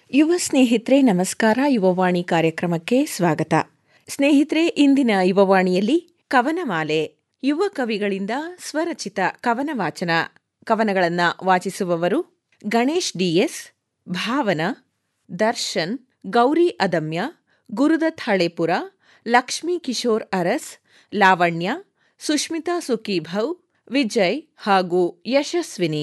ಯುವ ಸ್ನೇಹಿತರೆ ನಮಸ್ಕಾರ ಯುವವಾಣಿ ಕಾರ್ಯಕ್ರಮಕ್ಕೆ ಸ್ವಾಗತ ಸ್ನೇಹಿತರೆ ಇಂದಿನ ಯುವವಾಣಿಯಲ್ಲಿ ಕವನಮಾಲೆ ಯುವ ಕವಿಗಳಿಂದ ಸ್ವರಚಿತ ಕವನ ವಾಚನ ಕವನಗಳನ್ನು ವಾಚಿಸುವವರು ಗಣೇಶ್ ಡಿಎಸ್ ಭಾವನ ದರ್ಶನ್ ಗೌರಿ ಅದಮ್ಯ ಗುರುದತ್ ಹಳೇಪುರ ಲಕ್ಷ್ಮೀ ಕಿಶೋರ್ ಅರಸ್ ಲಾವಣ್ಯ ಸುಷ್ಮಿತಾ ಸುಕೀಭೌ ವಿಜಯ್ ಹಾಗೂ ಯಶಸ್ವಿನಿ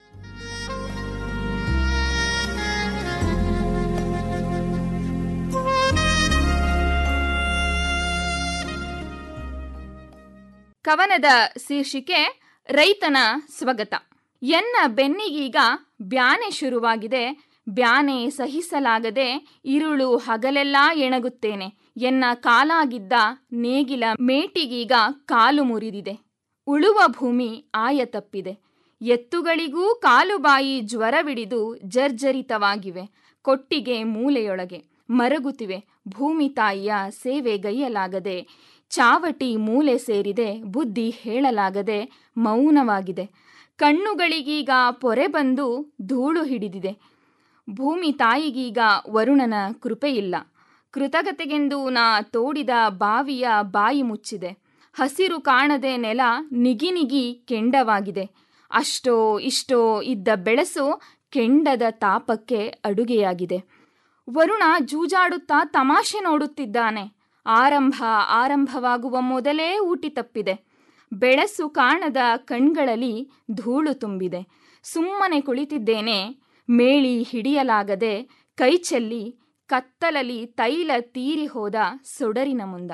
ಕವನದ ಶೀರ್ಷಿಕೆ ರೈತನ ಸ್ವಗತ ಎನ್ನ ಬೆನ್ನಿಗೀಗ ಬ್ಯಾನೆ ಶುರುವಾಗಿದೆ ಬ್ಯಾನೆ ಸಹಿಸಲಾಗದೆ ಇರುಳು ಹಗಲೆಲ್ಲಾ ಎಣಗುತ್ತೇನೆ ಎನ್ನ ಕಾಲಾಗಿದ್ದ ನೇಗಿಲ ಮೇಟಿಗೀಗ ಕಾಲು ಮುರಿದಿದೆ ಉಳುವ ಭೂಮಿ ಆಯ ತಪ್ಪಿದೆ ಎತ್ತುಗಳಿಗೂ ಕಾಲುಬಾಯಿ ಜ್ವರವಿಡಿದು ಜರ್ಜರಿತವಾಗಿವೆ ಕೊಟ್ಟಿಗೆ ಮೂಲೆಯೊಳಗೆ ಮರಗುತ್ತಿವೆ ಭೂಮಿ ತಾಯಿಯ ಸೇವೆಗೈಯಲಾಗದೆ ಚಾವಟಿ ಮೂಲೆ ಸೇರಿದೆ ಬುದ್ಧಿ ಹೇಳಲಾಗದೆ ಮೌನವಾಗಿದೆ ಕಣ್ಣುಗಳಿಗೀಗ ಪೊರೆ ಬಂದು ಧೂಳು ಹಿಡಿದಿದೆ ಭೂಮಿ ತಾಯಿಗೀಗ ವರುಣನ ಕೃಪೆಯಿಲ್ಲ ಕೃತಜ್ಞತೆಗೆಂದು ನಾ ತೋಡಿದ ಬಾವಿಯ ಬಾಯಿ ಮುಚ್ಚಿದೆ ಹಸಿರು ಕಾಣದೆ ನೆಲ ನಿಗಿ ನಿಗಿ ಕೆಂಡವಾಗಿದೆ ಅಷ್ಟೋ ಇಷ್ಟೋ ಇದ್ದ ಬೆಳಸು ಕೆಂಡದ ತಾಪಕ್ಕೆ ಅಡುಗೆಯಾಗಿದೆ ವರುಣ ಜೂಜಾಡುತ್ತಾ ತಮಾಷೆ ನೋಡುತ್ತಿದ್ದಾನೆ ಆರಂಭ ಆರಂಭವಾಗುವ ಮೊದಲೇ ಊಟಿ ತಪ್ಪಿದೆ ಬೆಳಸು ಕಾಣದ ಕಣ್ಗಳಲ್ಲಿ ಧೂಳು ತುಂಬಿದೆ ಸುಮ್ಮನೆ ಕುಳಿತಿದ್ದೇನೆ ಮೇಳಿ ಹಿಡಿಯಲಾಗದೆ ಕೈಚೆಲ್ಲಿ ಕತ್ತಲಲ್ಲಿ ತೈಲ ತೀರಿ ಹೋದ ಸೊಡರಿನ ಮುಂದ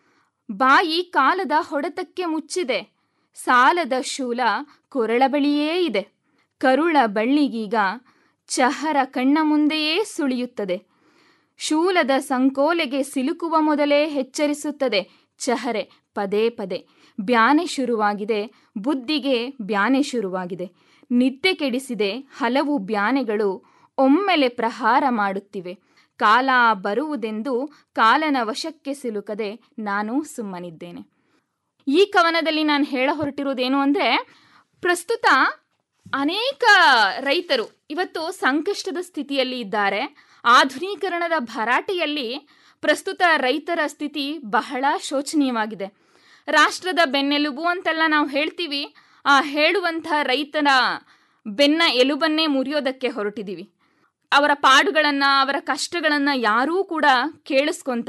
ಬಾಯಿ ಕಾಲದ ಹೊಡೆತಕ್ಕೆ ಮುಚ್ಚಿದೆ ಸಾಲದ ಶೂಲ ಕೊರಳ ಬಳಿಯೇ ಇದೆ ಕರುಳ ಬಳ್ಳಿಗೀಗ ಚಹರ ಕಣ್ಣ ಮುಂದೆಯೇ ಸುಳಿಯುತ್ತದೆ ಶೂಲದ ಸಂಕೋಲೆಗೆ ಸಿಲುಕುವ ಮೊದಲೇ ಎಚ್ಚರಿಸುತ್ತದೆ ಚಹರೆ ಪದೇ ಪದೇ ಬ್ಯಾನೆ ಶುರುವಾಗಿದೆ ಬುದ್ಧಿಗೆ ಬ್ಯಾನೆ ಶುರುವಾಗಿದೆ ನಿದ್ದೆ ಕೆಡಿಸಿದೆ ಹಲವು ಬ್ಯಾನೆಗಳು ಒಮ್ಮೆಲೆ ಪ್ರಹಾರ ಮಾಡುತ್ತಿವೆ ಕಾಲ ಬರುವುದೆಂದು ಕಾಲನ ವಶಕ್ಕೆ ಸಿಲುಕದೆ ನಾನು ಸುಮ್ಮನಿದ್ದೇನೆ ಈ ಕವನದಲ್ಲಿ ನಾನು ಹೇಳ ಹೊರಟಿರುವುದೇನು ಅಂದರೆ ಪ್ರಸ್ತುತ ಅನೇಕ ರೈತರು ಇವತ್ತು ಸಂಕಷ್ಟದ ಸ್ಥಿತಿಯಲ್ಲಿ ಇದ್ದಾರೆ ಆಧುನೀಕರಣದ ಭರಾಟೆಯಲ್ಲಿ ಪ್ರಸ್ತುತ ರೈತರ ಸ್ಥಿತಿ ಬಹಳ ಶೋಚನೀಯವಾಗಿದೆ ರಾಷ್ಟ್ರದ ಬೆನ್ನೆಲುಬು ಅಂತೆಲ್ಲ ನಾವು ಹೇಳ್ತೀವಿ ಆ ಹೇಳುವಂಥ ರೈತನ ಬೆನ್ನ ಎಲುಬನ್ನೇ ಮುರಿಯೋದಕ್ಕೆ ಹೊರಟಿದ್ದೀವಿ ಅವರ ಪಾಡುಗಳನ್ನು ಅವರ ಕಷ್ಟಗಳನ್ನು ಯಾರೂ ಕೂಡ ಕೇಳಿಸ್ಕೊಂತ